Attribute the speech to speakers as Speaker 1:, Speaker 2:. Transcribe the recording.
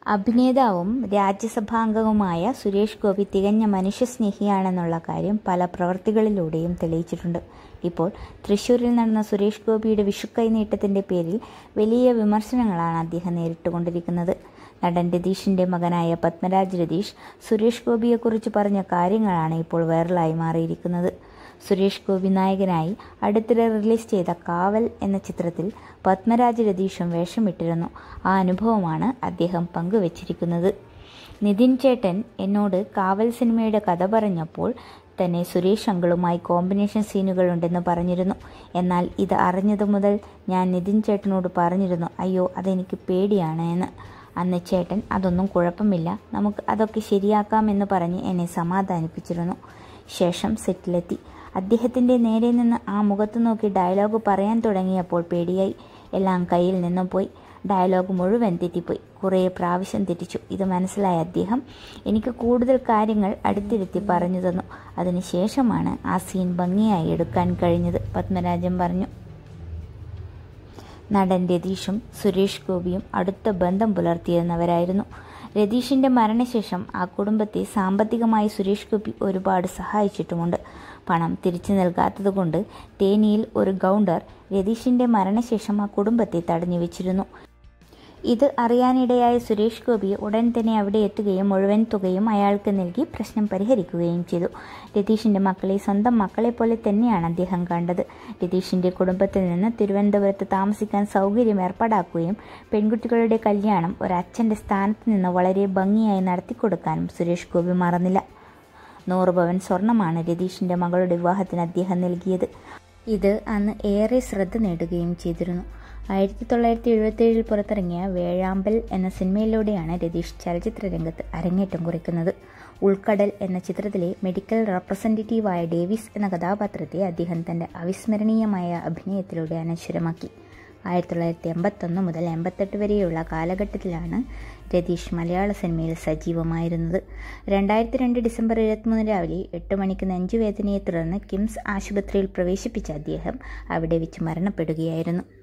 Speaker 1: അഭിനേതാവും രാജ്യസഭാംഗവുമായ സുരേഷ് ഗോപി തികഞ്ഞ മനുഷ്യസ്നേഹിയാണെന്നുള്ള കാര്യം പല പ്രവൃത്തികളിലൂടെയും തെളിയിച്ചിട്ടുണ്ട് ഇപ്പോൾ തൃശൂരിൽ നടന്ന സുരേഷ് ഗോപിയുടെ വിഷുക്കൈനീട്ടത്തിന്റെ പേരിൽ വലിയ വിമർശനങ്ങളാണ് അദ്ദേഹം നേരിട്ടുകൊണ്ടിരിക്കുന്നത് നടൻ രതീഷിന്റെ മകനായ പത്മരാജ് രതീഷ് സുരേഷ് ഗോപിയെക്കുറിച്ച് പറഞ്ഞ കാര്യങ്ങളാണ് ഇപ്പോൾ വൈറലായി മാറിയിരിക്കുന്നത് സുരേഷ് ഗോപി നായകനായി അടുത്തിടെ റിലീസ് ചെയ്ത കാവൽ എന്ന ചിത്രത്തിൽ പത്മരാജ് രതീഷും വേഷമിട്ടിരുന്നു ആ അനുഭവമാണ് അദ്ദേഹം പങ്കുവച്ചിരിക്കുന്നത് നിതിൻ ചേട്ടൻ എന്നോട് കാവൽ സിനിമയുടെ കഥ പറഞ്ഞപ്പോൾ തന്നെ സുരേഷ് അങ്കിളുമായി കോമ്പിനേഷൻ സീനുകളുണ്ടെന്ന് പറഞ്ഞിരുന്നു എന്നാൽ ഇത് അറിഞ്ഞതു മുതൽ ഞാൻ നിതിൻ ചേട്ടനോട് പറഞ്ഞിരുന്നു അയ്യോ അതെനിക്ക് പേടിയാണ് എന്ന് അന്ന് ചേട്ടൻ അതൊന്നും കുഴപ്പമില്ല നമുക്ക് അതൊക്കെ ശരിയാക്കാമെന്ന് പറഞ്ഞ് എന്നെ സമാധാനിപ്പിച്ചിരുന്നു ശേഷം സെറ്റിലെത്തി അദ്ദേഹത്തിൻ്റെ നേരെ നിന്ന് ആ മുഖത്ത് നോക്കി ഡയലോഗ് പറയാൻ തുടങ്ങിയപ്പോൾ പേടിയായി എല്ലാം കയ്യിൽ നിന്നും പോയി ഡയലോഗ് മുഴുവൻ തെറ്റിപ്പോയി കുറേ പ്രാവശ്യം തെറ്റിച്ചു ഇത് മനസ്സിലായ അദ്ദേഹം എനിക്ക് കൂടുതൽ കാര്യങ്ങൾ അടുത്തിരുത്തി പറഞ്ഞു തന്നു അതിനുശേഷമാണ് ആ സീൻ ഭംഗിയായി എടുക്കാൻ കഴിഞ്ഞത് പത്മരാജൻ പറഞ്ഞു നടൻ രതീഷും സുരേഷ് ഗോപിയും അടുത്ത ബന്ധം പുലർത്തിയിരുന്നവരായിരുന്നു രതീഷിന്റെ മരണശേഷം ആ കുടുംബത്തെ സാമ്പത്തികമായി സുരേഷ് ഗോപി ഒരുപാട് സഹായിച്ചിട്ടുമുണ്ട് പണം തിരിച്ചു നൽകാത്തതുകൊണ്ട് തേനിയിൽ ഒരു ഗൗണ്ടർ രതീഷിന്റെ മരണശേഷം ആ കുടുംബത്തെ തടഞ്ഞു വെച്ചിരുന്നു ഇത് അറിയാനിടയായ സുരേഷ് ഗോപി ഉടൻ തന്നെ അവിടെ എത്തുകയും മുഴുവൻ തുകയും അയാൾക്ക് നൽകി പ്രശ്നം പരിഹരിക്കുകയും ചെയ്തു രതീഷിന്റെ മക്കളെ സ്വന്തം മക്കളെ പോലെ തന്നെയാണ് അദ്ദേഹം കണ്ടത് രതീഷിന്റെ കുടുംബത്തിൽ നിന്ന് തിരുവനന്തപുരത്ത് താമസിക്കാൻ സൗകര്യം ഏർപ്പാടാക്കുകയും പെൺകുട്ടികളുടെ കല്യാണം ഒരച്ഛന്റെ സ്ഥാനത്ത് നിന്ന് വളരെ ഭംഗിയായി നടത്തിക്കൊടുക്കാനും സുരേഷ് ഗോപി മറന്നില്ല നൂറ് പവൻ സ്വർണമാണ് രതീഷിന്റെ മകളുടെ വിവാഹത്തിന് അദ്ദേഹം നൽകിയത് ഇത് അന്ന് ഏറെ ശ്രദ്ധ നേടുകയും ചെയ്തിരുന്നു ആയിരത്തി തൊള്ളായിരത്തി എഴുപത്തിയേഴിൽ പുറത്തിറങ്ങിയ വേഴാമ്പൽ എന്ന സിനിമയിലൂടെയാണ് രതീഷ് ചലച്ചിത്ര രംഗത്ത് അരങ്ങേറ്റം കുറിക്കുന്നത് ഉൾക്കടൽ എന്ന ചിത്രത്തിലെ മെഡിക്കൽ റെപ്രസെൻറ്റേറ്റീവായ ഡേവിസ് എന്ന കഥാപാത്രത്തെ അദ്ദേഹം തൻ്റെ അവിസ്മരണീയമായ അഭിനയത്തിലൂടെ അനശ്വരമാക്കി ആയിരത്തി തൊള്ളായിരത്തി എൺപത്തൊന്ന് മുതൽ എൺപത്തെട്ട് വരെയുള്ള കാലഘട്ടത്തിലാണ് രതീഷ് മലയാള സിനിമയിൽ സജീവമായിരുന്നത് രണ്ടായിരത്തി രണ്ട് ഡിസംബർ ഇരുപത്തിമൂന്ന് രാവിലെ എട്ട് മണിക്ക് നെഞ്ചുവേദനയെ തുടർന്ന് കിംസ് ആശുപത്രിയിൽ പ്രവേശിപ്പിച്ച അദ്ദേഹം അവിടെ വെച്ച് മരണപ്പെടുകയായിരുന്നു